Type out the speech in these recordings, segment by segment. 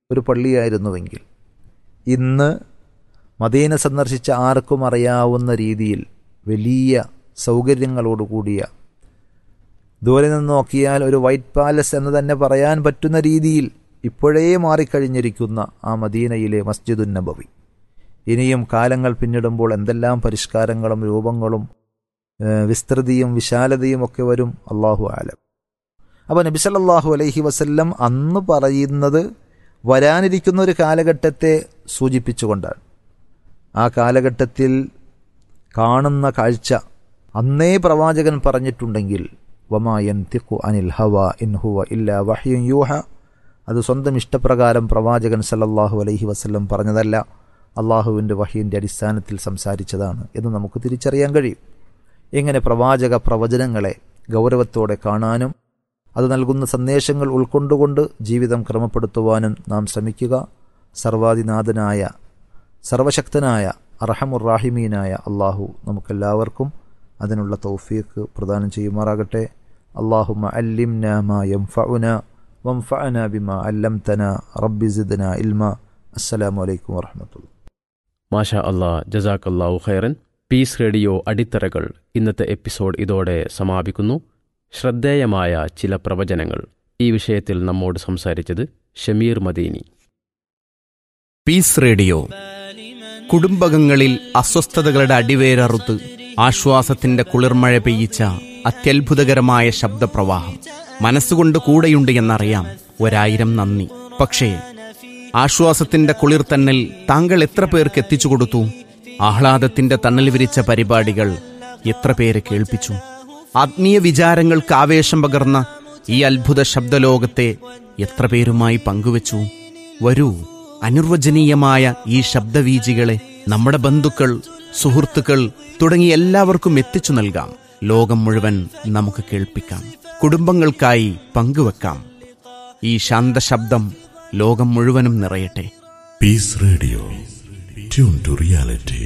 ഒരു പള്ളിയായിരുന്നുവെങ്കിൽ ഇന്ന് മദീന സന്ദർശിച്ച ആർക്കും അറിയാവുന്ന രീതിയിൽ വലിയ സൗകര്യങ്ങളോടുകൂടിയ ദൂരെ നിന്ന് നോക്കിയാൽ ഒരു വൈറ്റ് പാലസ് എന്ന് തന്നെ പറയാൻ പറ്റുന്ന രീതിയിൽ ഇപ്പോഴേ മാറിക്കഴിഞ്ഞിരിക്കുന്ന ആ മദീനയിലെ മസ്ജിദുൻ നബവി ഇനിയും കാലങ്ങൾ പിന്നിടുമ്പോൾ എന്തെല്ലാം പരിഷ്കാരങ്ങളും രൂപങ്ങളും ഏഹ്, വിസ്തൃതിയും വിശാലതയും ഒക്കെ വരും അള്ളാഹു ആലം അപ്പോൾ നബി സല്ലല്ലാഹു അലൈഹി വസല്ലം അന്ന് പറയുന്നത് വരാനിരിക്കുന്ന ഒരു കാലഘട്ടത്തെ സൂചിപ്പിച്ചുകൊണ്ടാണ് ആ കാലഘട്ടത്തിൽ കാണുന്ന കാഴ്ച അന്നേ പ്രവാചകൻ പറഞ്ഞിട്ടുണ്ടെങ്കിൽ വമായൻ തിക്കു അനിൽ ഹവ ഇൻ ഹുവ ഇല്ല വഹ്യൻ യൂഹ അത് സ്വന്തം ഇഷ്ടപ്രകാരം പ്രവാചകൻ സല്ലല്ലാഹു അലൈഹി വസല്ലം പറഞ്ഞതല്ല അള്ളാഹുവിൻ്റെ വഹീൻ്റെ അടിസ്ഥാനത്തിൽ സംസാരിച്ചതാണ് എന്ന് നമുക്ക് തിരിച്ചറിയാൻ കഴിയും ഇങ്ങനെ പ്രവാചക പ്രവചനങ്ങളെ ഗൗരവത്തോടെ കാണാനും അത് നൽകുന്ന സന്ദേശങ്ങൾ ഉൾക്കൊണ്ടുകൊണ്ട് ജീവിതം ക്രമപ്പെടുത്തുവാനും നാം ശ്രമിക്കുക സർവാദിനാഥനായ സർവശക്തനായ അറഹമുറാഹിമീനായ അള്ളാഹു നമുക്കെല്ലാവർക്കും അതിനുള്ള തൗഫീഖ് പ്രദാനം ചെയ്യുമാറാകട്ടെ അള്ളാഹുമ അല്ലിംന മാ യംഫഉന വംഫഅന ബിമാ അല്ലംതന റബ്ബി സിദ്ന ഇൽമ അസ്സലാമു അലൈക്കും വറഹ്മത്തുള്ളാഹി മാഷാ അള്ളാ ജസാക്കല്ലാഹു ഖൈറൻ പീസ് റേഡിയോ അടിത്തറകൾ ഇന്നത്തെ എപ്പിസോഡ് ഇതോടെ സമാപിക്കുന്നു ശ്രദ്ധേയമായ ചില പ്രവചനങ്ങൾ ഈ വിഷയത്തിൽ നമ്മോട് സംസാരിച്ചത് ഷമീർ മദീനി പീസ് റേഡിയോ കുടുംബകങ്ങളിൽ അസ്വസ്ഥതകളുടെ അടിവേരറുത്ത് ആശ്വാസത്തിന്റെ കുളിർമഴ പെയ്യിച്ച അത്യത്ഭുതകരമായ ശബ്ദപ്രവാഹം മനസ്സുകൊണ്ട് കൂടെയുണ്ട് എന്നറിയാം ഒരായിരം നന്ദി പക്ഷേ ആശ്വാസത്തിന്റെ കുളിർ തന്നൽ താങ്കൾ എത്ര പേർക്ക് എത്തിച്ചു കൊടുത്തു ആഹ്ലാദത്തിന്റെ തണൽ വിരിച്ച പരിപാടികൾ എത്ര പേരെ കേൾപ്പിച്ചു ആത്മീയ വിചാരങ്ങൾക്ക് ആവേശം പകർന്ന ഈ അത്ഭുത ശബ്ദലോകത്തെ എത്ര പേരുമായി പങ്കുവച്ചു വരൂ അനിർവചനീയമായ ഈ ശബ്ദവീജികളെ നമ്മുടെ ബന്ധുക്കൾ സുഹൃത്തുക്കൾ തുടങ്ങി എല്ലാവർക്കും എത്തിച്ചു നൽകാം ലോകം മുഴുവൻ നമുക്ക് കേൾപ്പിക്കാം കുടുംബങ്ങൾക്കായി പങ്കുവെക്കാം ഈ ശാന്തശബ്ദം ലോകം മുഴുവനും നിറയട്ടെ Peace Radio. Tune to reality.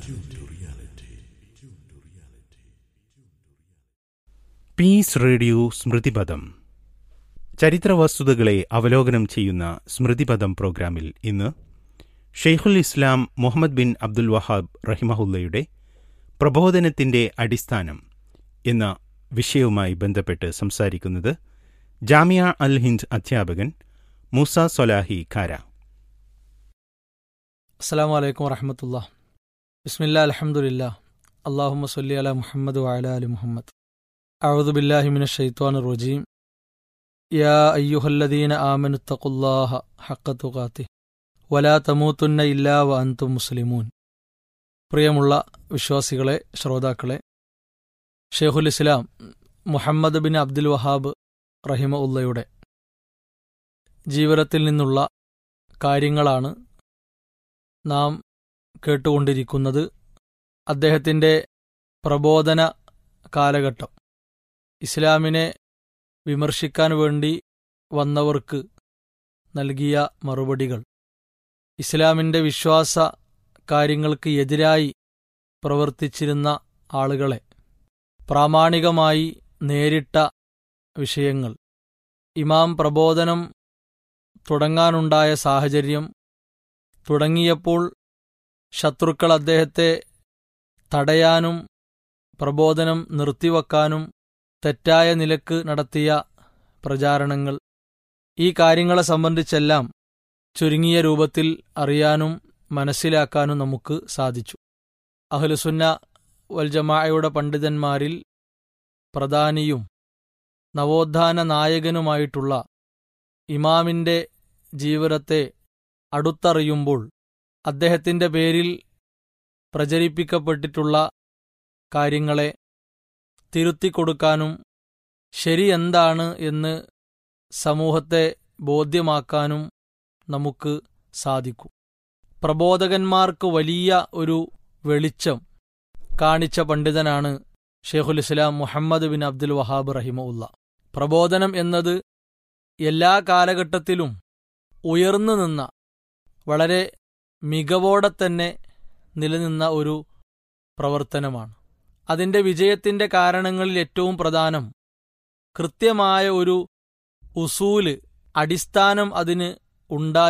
Peace radio Smrithipadam ചരിത്രവസ്തുതകളെ അവലോകനം ചെയ്യുന്ന സ്മൃതിപദം പ്രോഗ്രാമിൽ ഇന്ന് Shaikhul Islam Muhammad bin Abdul Wahhab റഹിമഹുല്ലയുടെ പ്രബോധനത്തിന്റെ അടിസ്ഥാനം എന്ന വിഷയവുമായി ബന്ധപ്പെട്ട് സംസാരിക്കുന്നത് ജാമിയ അൽ ഹിന്ദ് അധ്യാപകൻ മൂസ സൊലാഹി ഖാര അസ്സാം വലൈക്കും വറഹമത്തുള്ള ബിസ്മില്ലാ അലഹമുല്ല അള്ളാഹുമ്മ സല്ലി അല മുഹമ്മദ് വഅല അലി മുഹമ്മദ് അഊദു ബില്ലാഹി മിനശ് ശൈത്വാനിർ റജീം യാ അയ്യുഹല്ലദീന ആമനു തഖുല്ലാഹ ഹഖ തുഖാതി വലാ തമൂത്തുന്ന ഇല്ലാ വ അൻതും മുസ്ലിമൂൻ പ്രിയമുള്ള വിശ്വാസികളെ ശ്രോതാക്കളെ Shaikhul Islam Muhammad bin Abdul Wahhab റഹിമ ഉള്ളയുടെ ജീവിതത്തിൽ നിന്നുള്ള കാര്യങ്ങളാണ് നാം കേട്ടുകൊണ്ടിരിക്കുന്നത് അദ്ദേഹത്തിൻ്റെ പ്രബോധന കാലഘട്ടം ഇസ്ലാമിനെ വിമർശിക്കാൻ വേണ്ടി വന്നവർക്ക് നൽകിയ മറുപടികൾ ഇസ്ലാമിൻ്റെ വിശ്വാസ കാര്യങ്ങൾക്ക് എതിരായി പ്രവർത്തിച്ചിരുന്ന ആളുകളെ പ്രാമാണികമായി നേരിട്ട വിഷയങ്ങൾ ഇമാം പ്രബോധനം തുടങ്ങാനുണ്ടായ സാഹചര്യം തുടങ്ങിയപ്പോൾ ശത്രുക്കൾ അദ്ദേഹത്തെ തടയാനും പ്രബോധനം നിർത്തിവെക്കാനും തെറ്റായ നിലക്ക് നടത്തിയ പ്രചാരണങ്ങൾ ഈ കാര്യങ്ങളെ സംബന്ധിച്ചെല്ലാം ചുരുങ്ങിയ രൂപത്തിൽ അറിയാനും മനസ്സിലാക്കാനും നമുക്ക് സാധിച്ചു അഹ്ലുസുന്ന വൽജമായയുടെ പണ്ഡിതന്മാരിൽ പ്രധാനിയും നവോത്ഥാന നായകനുമായിട്ടുള്ള ഇമാമിന്റെ ജീവിതത്തെ അടുത്തറിയുമ്പോൾ അദ്ദേഹത്തിന്റെ പേരിൽ പ്രചരിപ്പിക്കപ്പെട്ടിട്ടുള്ള കാര്യങ്ങളെ തിരുത്തിക്കൊടുക്കാനും ശരി എന്താണ് എന്ന് സമൂഹത്തെ ബോധ്യമാക്കാനും നമുക്ക് സാധിക്കും പ്രബോധകന്മാർക്ക് വലിയ ഒരു വെളിച്ചം കാണിച്ച പണ്ഡിതനാണ് Shaikhul Islam Muhammad bin Abdul Wahhab റഹിമുല്ല പ്രബോധനം എന്നത് എല്ലാ കാലഘട്ടത്തിലും ഉയർന്നു നിന്ന വളരെ മികവോടെ തന്നെ നിലനിന്ന ഒരു പ്രവർത്തനമാണ് അതിന്റെ വിജയത്തിന്റെ കാരണങ്ങളിൽ ഏറ്റവും പ്രധാനം കൃത്യമായ ഒരു ഉസൂല് അടിസ്ഥാനം അതിന് ഉണ്ടായി